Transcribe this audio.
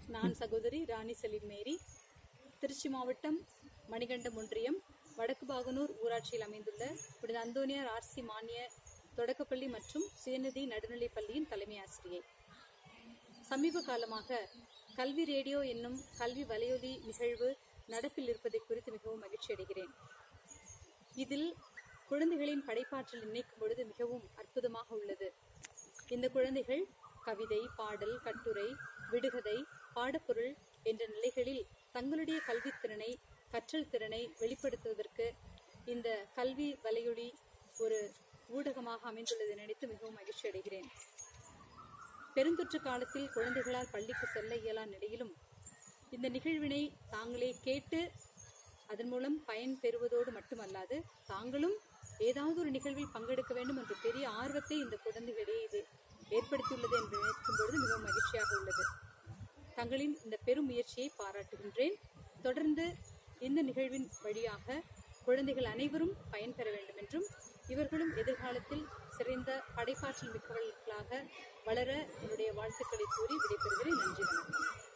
நான் சகோதரி ராணி சலீம் மேரி திருச்சி மாவட்டம் மணிகண்டம் ஒன்றியம் வடக்கு பாகனூர் ஊராட்சியில் அமைந்துள்ள புனித அந்தோனியார் ஆர்சி மானிய தொடக்கப்பள்ளி மற்றும் சுயநிதி நடுநிலைப் பள்ளியின் தலைமை ஆசிரியை சமீப காலமாக கல்வி ரேடியோ என்னும் கல்வி வலையொலி நிகழ்வு நடப்பில் இருப்பதை குறித்து மிகவும் மகிழ்ச்சி அடைகிறேன் இதில் குழந்தைகளின் படைப்பாற்றல் நினைக்கும் பொழுது மிகவும் அற்புதமாக உள்ளது இந்த குழந்தைகள் கவிதை பாடல் கட்டுரை விடுகதை பாடப்பொருள் என்ற நிலைகளில் தங்களுடைய கல்வித்திறனை கற்றல் திறனை வெளிப்படுத்துவதற்கு இந்த கல்வி வலையொலி ஒரு ஊடகமாக அமைந்துள்ளதை நினைத்து மிகவும் மகிழ்ச்சி அடைகிறேன் பெருந்தொற்று காலத்தில் குழந்தைகளால் பள்ளிக்கு செல்ல இயலா நிலையிலும் இந்த நிகழ்வினை தாங்களே கேட்டு அதன் மூலம் பயன் பெறுவதோடு மட்டுமல்லாது தாங்களும் ஏதாவது ஒரு நிகழ்வில் பங்கெடுக்க வேண்டும் என்ற பெரிய ஆர்வத்தை இந்த குழந்தைகளிடையே இது ஏற்படுத்தியுள்ளது என்று நினைக்கும் பொழுது மிகவும் மகிழ்ச்சியாக உள்ளது தங்களின் இந்த பெரும் முயற்சியை பாராட்டுகின்றேன் தொடர்ந்து இந்த நிகழ்வின் வழியாக குழந்தைகள் அனைவரும் பயன்பெற வேண்டும் என்றும் இவர்களும் எதிர்காலத்தில் சிறந்த படைப்பாற்றல் மிக்கவர்களாக வளர என்னுடைய வாழ்த்துக்களை கூறி விடைபெறுகிறேன் நன்றி வணக்கம்